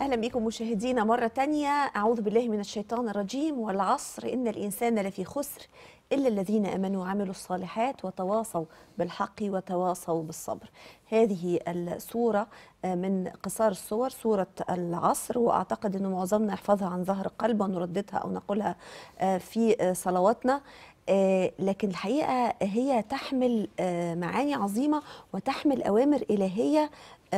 أهلا بكم مشاهدينا مرة تانية أعوذ بالله من الشيطان الرجيم والعصر إن الإنسان لفي خسر إلا الذين آمنوا وعملوا الصالحات وتواصوا بالحق وتواصوا بالصبر هذه السورة من قصار الصور سورة العصر وأعتقد أن معظمنا يحفظها عن ظهر قلب ونرددها أو نقولها في صلواتنا لكن الحقيقة هي تحمل معاني عظيمة وتحمل أوامر إلهية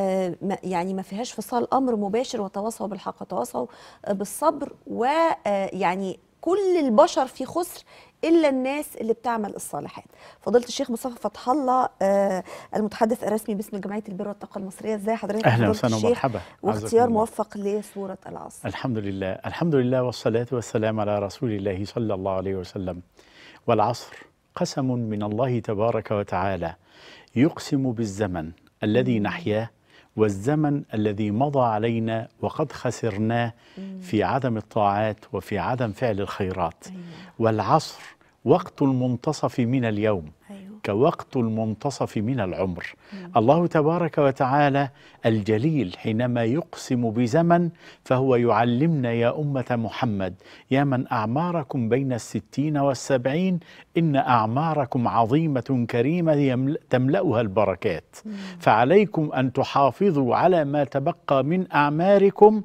يعني ما فيهاش فصال امر مباشر وتواصوا بالحق وتواصوا بالصبر ويعني كل البشر في خسر الا الناس اللي بتعمل الصالحات. فضيله الشيخ مصطفى فتح الله المتحدث الرسمي باسم جمعيه البر والطاقه المصريه ازاي حضرتك اهلا وسهلا ومرحبا واختيار موفق لسوره العصر. الحمد لله الحمد لله والصلاه والسلام على رسول الله صلى الله عليه وسلم. والعصر قسم من الله تبارك وتعالى يقسم بالزمن الذي نحياه والزمن الذي مضى علينا وقد خسرناه في عدم الطاعات وفي عدم فعل الخيرات أيوة. والعصر وقت المنتصف من اليوم أيوة. كوقت المنتصف من العمر الله تبارك وتعالى الجليل حينما يقسم بزمن فهو يعلمنا يا أمة محمد يا من أعماركم بين الستين والسبعين إن أعماركم عظيمة كريمة يمل- تملأها البركات فعليكم أن تحافظوا على ما تبقى من أعماركم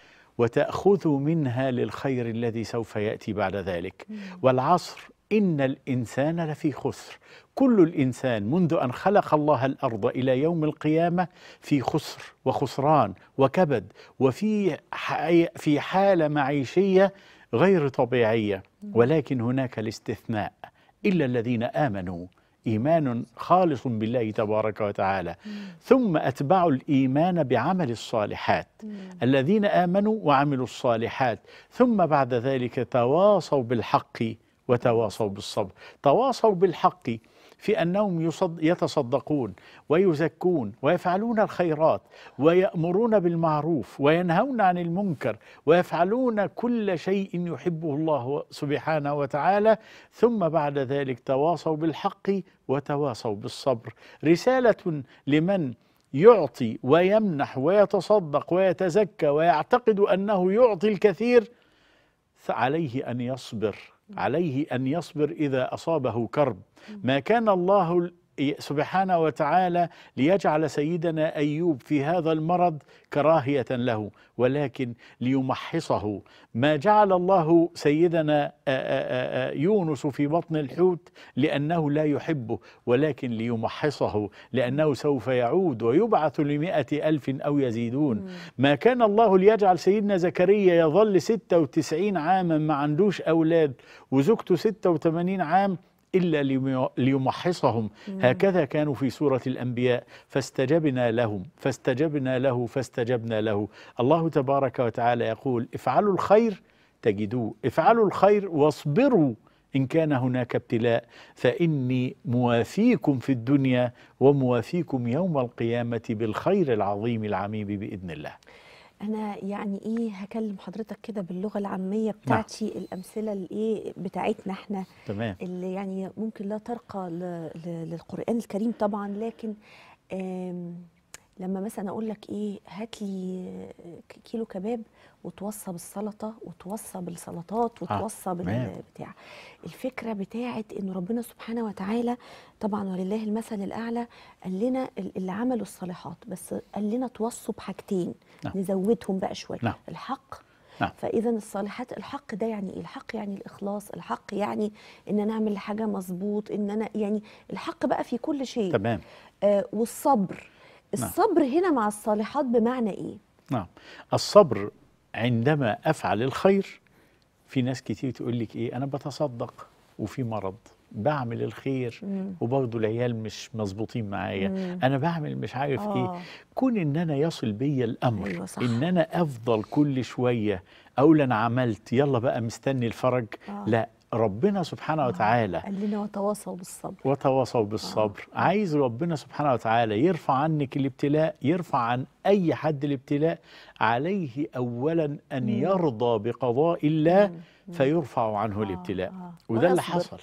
وتأخذوا منها للخير الذي سوف يأتي بعد ذلك والعصر إن الإنسان لفي خسر كل الإنسان منذ أن خلق الله الأرض إلى يوم القيامة في خسر وخسران وكبد وفي حي- في حالة معيشية غير طبيعية ولكن هناك الاستثناء إلا الذين آمنوا إيمان خالص بالله تبارك وتعالى ثم أتبعوا الإيمان بعمل الصالحات الذين آمنوا وعملوا الصالحات ثم بعد ذلك تواصوا بالحق وتواصوا بالصبر تواصوا بالحق في أنهم يصد يتصدقون ويزكون ويفعلون الخيرات ويأمرون بالمعروف وينهون عن المنكر ويفعلون كل شيء يحبه الله سبحانه وتعالى ثم بعد ذلك تواصوا بالحق وتواصوا بالصبر رسالة لمن يعطي ويمنح ويتصدق ويتزكى ويعتقد أنه يعطي الكثير عليه أن يصبر عليه أن يصبر إذا أصابه كرب ما كان الله سبحانه وتعالى ليجعل سيدنا أيوب في هذا المرض كراهية له ولكن ليمحصه ما جعل الله سيدنا يونس في بطن الحوت لأنه لا يحبه ولكن ليمحصه لأنه سوف يعود ويبعث لمئة ألف أو يزيدون ما كان الله ليجعل سيدنا زكريا يظل 96 عاما ما عندوش أولاد وزوجته 86 عام إلا ليمحصهم هكذا كانوا في سورة الأنبياء فاستجبنا لهم فاستجبنا له فاستجبنا له الله تبارك وتعالى يقول افعلوا الخير تجدوه افعلوا الخير واصبروا إن كان هناك ابتلاء فإني موافيكم في الدنيا وموافيكم يوم القيامة بالخير العظيم العميم بإذن الله انا يعني ايه هكلم حضرتك كده باللغه العاميه بتاعتي نعم. الامثله الايه بتاعتنا احنا تمام اللي يعني ممكن لا ترقى للقران الكريم طبعا لكن لما مثلا اقول لك ايه هات لي كيلو كباب وتوصى بالسلطه وتوصى بالسلطات وتوصى آه. بالبتاع الفكره بتاعت ان ربنا سبحانه وتعالى طبعا ولله المثل الاعلى قال لنا اللي عملوا الصالحات بس قال لنا توصوا بحاجتين نعم. نزودهم بقى شويه نعم. الحق نعم. فاذا الصالحات الحق ده يعني ايه الحق يعني الاخلاص الحق يعني ان انا اعمل حاجه مظبوط ان انا يعني الحق بقى في كل شيء تمام آه والصبر الصبر نعم. هنا مع الصالحات بمعنى ايه نعم الصبر عندما افعل الخير في ناس كتير تقول لك ايه انا بتصدق وفي مرض بعمل الخير مم. وبرضه العيال مش مظبوطين معايا مم. انا بعمل مش عارف آه. ايه كون ان انا يصل بيا الامر أيوة صح. ان انا افضل كل شويه اقول انا عملت يلا بقى مستني الفرج آه. لا ربنا سبحانه وتعالى قال لنا وتواصوا بالصبر وتواصوا بالصبر آه. عايز ربنا سبحانه وتعالى يرفع عنك الابتلاء يرفع عن أي حد الابتلاء عليه أولا أن مم. يرضى بقضاء الله مم. فيرفع عنه آه، الابتلاء آه. وده اللي ويصبر. حصل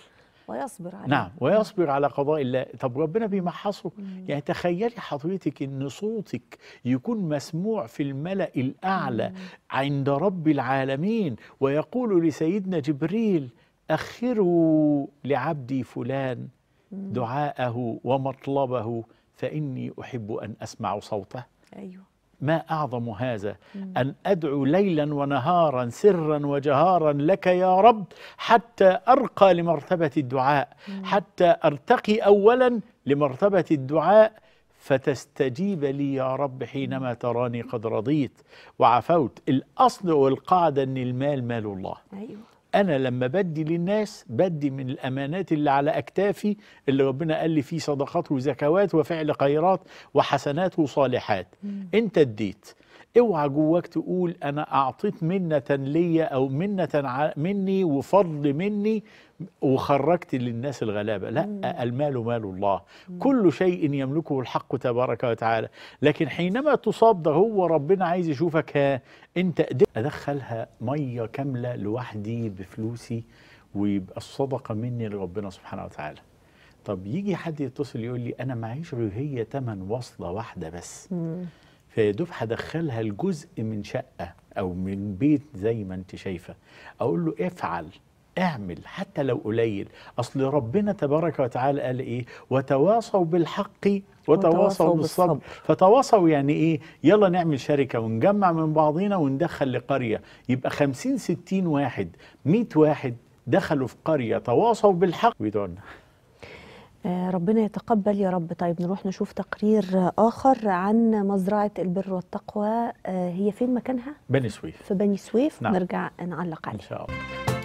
ويصبر عليه نعم ويصبر على قضاء الله طب ربنا بيمحصه يعني تخيلي حضرتك ان صوتك يكون مسموع في الملأ الأعلى عند رب العالمين ويقول لسيدنا جبريل أخروا لعبدي فلان دعاءه ومطلبه فإني أحب أن أسمع صوته ايوه ما أعظم هذا أن أدعو ليلا ونهارا سرا وجهارا لك يا رب حتى أرقى لمرتبة الدعاء حتى أرتقي أولا لمرتبة الدعاء فتستجيب لي يا رب حينما تراني قد رضيت وعفوت الأصل والقاعدة أن المال مال الله ايوه انا لما بدي للناس بدي من الامانات اللي على اكتافي اللي ربنا قال لي فيه صدقات وزكوات وفعل خيرات وحسنات وصالحات انت اديت اوعى جواك تقول انا اعطيت منة ليا او منة ع- مني وفضل مني وخرجت للناس الغلابة لا المال مال الله كل شيء يملكه الحق تبارك وتعالى لكن حينما تصاب ده هو ربنا عايز يشوفك ها انت قدرت ادخلها مية كاملة لوحدي بفلوسي ويبقى الصدقة مني لربنا سبحانه وتعالى طب يجي حد يتصل يقول لي انا معيش غير هي تمن وصلة واحدة بس فيا دوب هدخلها الجزء من شقة أو من بيت زي ما أنت شايفة أقول له افعل اعمل حتى لو قليل أصل ربنا تبارك وتعالى قال إيه وتواصوا بالحق وتواصوا وتواصوا بالصبر بالصبر. فتواصوا يعني إيه يلا نعمل شركة ونجمع من بعضنا وندخل لقرية يبقى خمسين ستين واحد مئة واحد دخلوا في قرية تواصوا بالحق ويدعونا آه، ربنا يتقبل يا رب طيب نروح نشوف تقرير آه، آخر عن مزرعة البر والتقوى آه، هي فين مكانها؟ بني سويف في بني سويف نعم. نرجع نعلق إن عليه شاء الله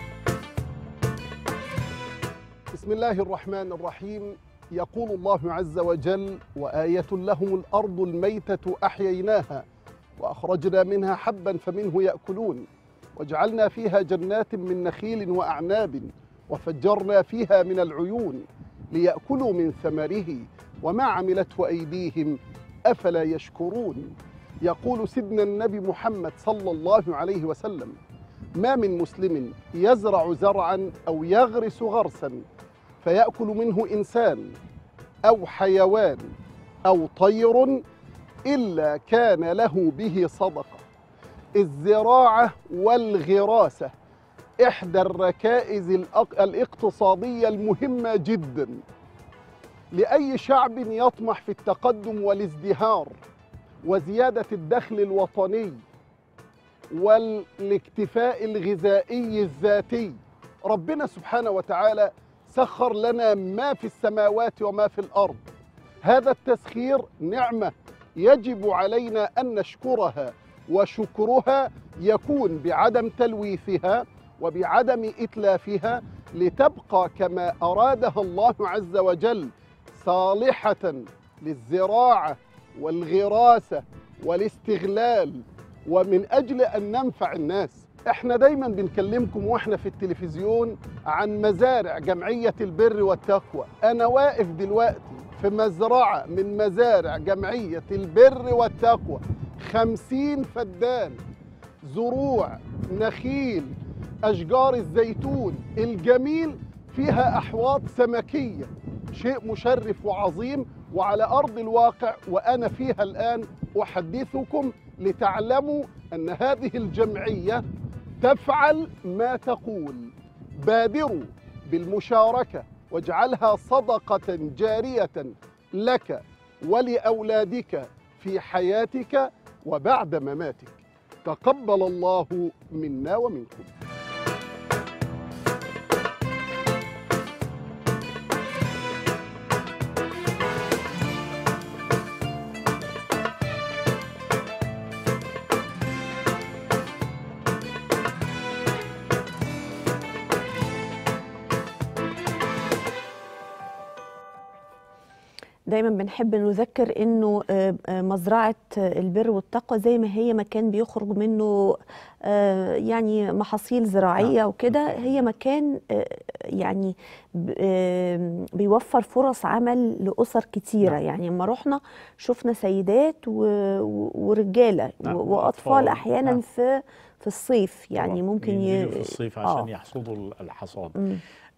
بسم الله الرحمن الرحيم يقول الله عز وجل وآية لهم الأرض الميتة أحييناها وأخرجنا منها حبا فمنه يأكلون وجعلنا فيها جنات من نخيل وأعناب وفجرنا فيها من العيون ليأكلوا من ثمره وما عملته أيديهم أفلا يشكرون يقول سيدنا النبي محمد صلى الله عليه وسلم ما من مسلم يزرع زرعا أو يغرس غرسا فيأكل منه إنسان أو حيوان أو طير إلا كان له به صدقة الزراعة والغراسة إحدى الركائز الأق- الاقتصادية المهمة جدا لأي شعب يطمح في التقدم والازدهار وزيادة الدخل الوطني والاكتفاء الغذائي الذاتي ربنا سبحانه وتعالى سخر لنا ما في السماوات وما في الارض هذا التسخير نعمه يجب علينا ان نشكرها وشكرها يكون بعدم تلويثها وبعدم اتلافها لتبقى كما ارادها الله عز وجل صالحه للزراعه والغراسه والاستغلال ومن اجل ان ننفع الناس احنا دايما بنكلمكم واحنا في التلفزيون عن مزارع جمعيه البر والتقوى انا واقف دلوقتي في مزرعه من مزارع جمعيه البر والتقوى خمسين فدان زروع نخيل اشجار الزيتون الجميل فيها احواض سمكيه شيء مشرف وعظيم وعلى ارض الواقع وانا فيها الان احدثكم لتعلموا ان هذه الجمعيه تفعل ما تقول بادروا بالمشاركه واجعلها صدقه جاريه لك ولاولادك في حياتك وبعد مماتك تقبل الله منا ومنكم دايما بنحب نذكر انه آه، آه، مزرعه آه، البر والتقوى زي ما هي مكان بيخرج منه آه، يعني محاصيل زراعيه وكده هي مكان آه، يعني ب- آه، بيوفر فرص عمل لاسر كتيره نعم. يعني لما رحنا شفنا سيدات و- و- ورجاله نعم، و- وأطفال. واطفال احيانا نعم. في في الصيف يعني طبعاً ممكن ينزلوا ي- في الصيف آه. عشان يحصدوا الحصاد مم.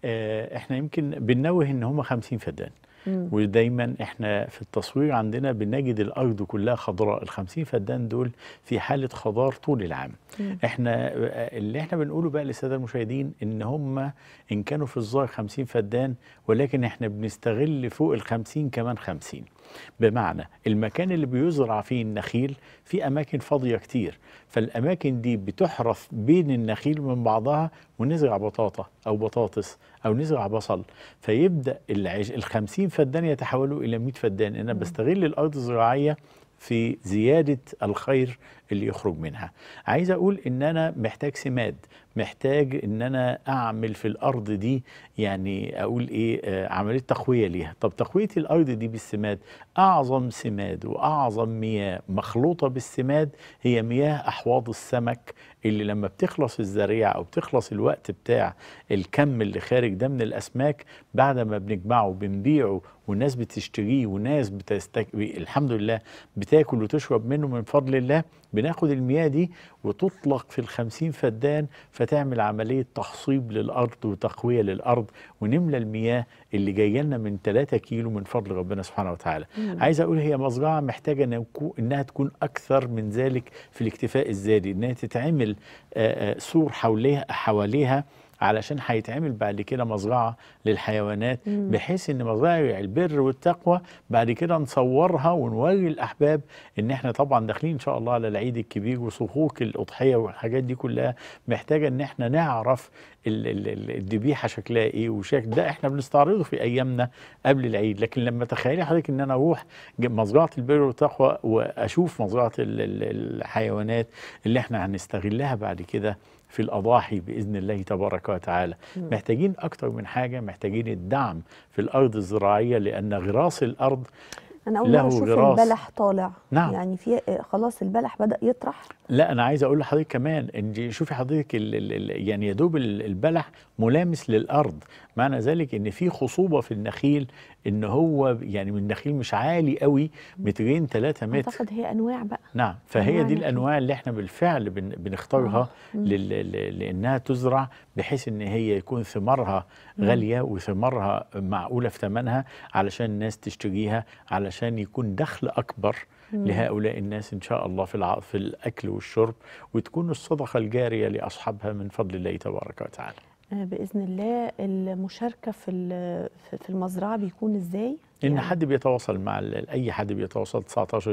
آه، احنا يمكن بننوه ان هم 50 فدان مم. ودايما احنا في التصوير عندنا بنجد الارض كلها خضراء ال 50 فدان دول في حاله خضار طول العام مم. احنا اللي احنا بنقوله بقى للساده المشاهدين ان هم ان كانوا في الظاهر 50 فدان ولكن احنا بنستغل فوق ال 50 كمان 50 بمعنى المكان اللي بيزرع فيه النخيل في اماكن فاضيه كتير فالاماكن دي بتحرث بين النخيل من بعضها ونزرع بطاطا او بطاطس او نزرع بصل فيبدا العش ال 50 فدان يتحولوا الى 100 فدان انا مم. بستغل الارض الزراعيه في زياده الخير اللي يخرج منها عايز اقول ان انا محتاج سماد محتاج ان انا اعمل في الارض دي يعني اقول ايه آه عمليه تقويه ليها طب تقويه الارض دي بالسماد اعظم سماد واعظم مياه مخلوطه بالسماد هي مياه احواض السمك اللي لما بتخلص الزريعه او بتخلص الوقت بتاع الكم اللي خارج ده من الاسماك بعد ما بنجمعه بنبيعه والناس بتشتريه وناس بتستك... الحمد لله بتاكل وتشرب منه من فضل الله بناخد المياه دي وتطلق في الخمسين فدان فتعمل عملية تخصيب للأرض وتقوية للأرض ونملى المياه اللي جاية لنا من 3 كيلو من فضل ربنا سبحانه وتعالى مم. عايز أقول هي مزرعة محتاجة إن يكون- إنها تكون أكثر من ذلك في الاكتفاء الذاتي إنها تتعمل آه، آه، سور حواليها حواليها علشان هيتعمل بعد كده مزرعة للحيوانات مم. بحيث ان مزارع البر والتقوى بعد كده نصورها ونوري الاحباب ان احنا طبعا داخلين ان شاء الله على العيد الكبير وصكوك الاضحيه والحاجات دي كلها محتاجه ان احنا نعرف ال- ال- ال- الذبيحه شكلها ايه وشكل ده احنا بنستعرضه في ايامنا قبل العيد لكن لما تخيلي حضرتك ان انا اروح ج- مزرعه البر والتقوى واشوف مزرعه ال- ال- الحيوانات اللي احنا هنستغلها بعد كده في الأضاحي بإذن الله تبارك وتعالى مم. محتاجين أكتر من حاجة محتاجين الدعم في الأرض الزراعية لأن غراس الأرض انا اول له مره اشوف غراس. البلح طالع نعم. يعني في آه، خلاص البلح بدا يطرح لا أنا عايز أقول لحضرتك كمان إن شوفي حضرتك ال ال ال يعني يا دوب ال- البلح ملامس للأرض معنى ذلك إن في خصوبة في النخيل إن هو يعني من النخيل مش عالي قوي مترين 3 متر اعتقد هي انواع بقى نعم فهي أنواع دي النخيل. الانواع اللي احنا بالفعل بن بنختارها آه. مم. لل- ل- لانها تزرع بحيث ان هي يكون ثمارها مم. غاليه وثمارها معقوله في ثمنها علشان الناس تشتريها علشان يكون دخل اكبر مم. لهؤلاء الناس ان شاء الله في الع... في الاكل والشرب وتكون الصدقه الجاريه لاصحابها من فضل الله تبارك وتعالى. آه، باذن الله المشاركه في ال- في- في المزرعه بيكون ازاي ان يعني حد بيتواصل مع ال- اي حد بيتواصل 19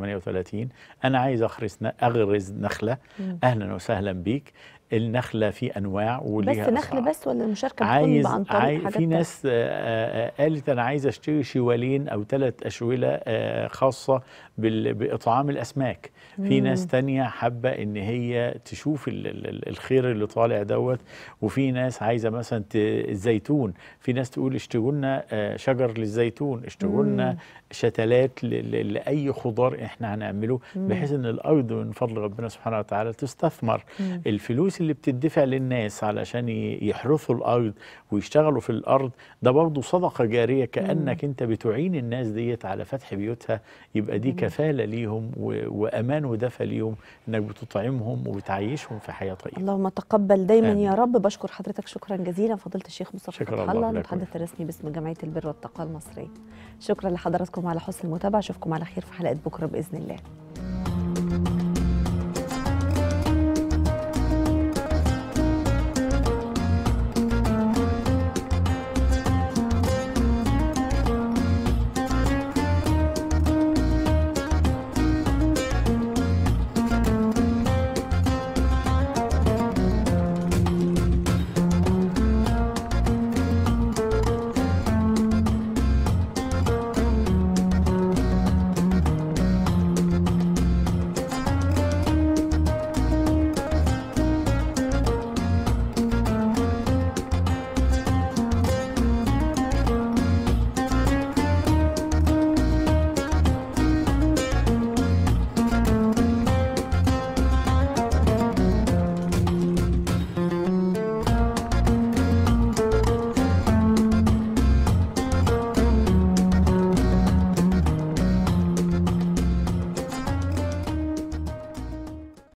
38 انا عايز اغرس ن- اغرز نخله مم. اهلا وسهلا بيك النخله في انواع بس وليها نخل أسعار. بس ولا المشاركه بتكون عايز عن طريق عاي... حاجات في تانية؟ ناس آه، آه، آه، قالت انا عايز اشتري شوالين او ثلاث اشوله آه، خاصه بال... باطعام الاسماك في مم. ناس تانية حابه ان هي تشوف ال... ال- ال- الخير اللي طالع دوت وفي ناس عايزه مثلا ت... الزيتون في ناس تقول اشتروا لنا آه، شجر للزيتون اشتروا لنا مم. شتلات ل... ل... لاي خضار احنا هنعمله مم. بحيث ان الارض من فضل ربنا سبحانه وتعالى تستثمر مم. الفلوس اللي بتدفع للناس علشان ي- يحرثوا الارض ويشتغلوا في الارض ده برضه صدقه جاريه كانك انت بتعين الناس ديت على فتح بيوتها يبقى دي مم. كفاله ليهم و- وامان ودفى ليهم انك بتطعمهم وبتعيشهم في حياه طيبه اللهم تقبل دايما آمين. يا رب بشكر حضرتك شكرا جزيلا فضيله الشيخ مصطفى شكرا فتح الله الله لكم. المتحدث الرسمي باسم جمعيه البر والتقوى المصريه شكرا لحضراتكم على حسن المتابعه اشوفكم على خير في حلقه بكره باذن الله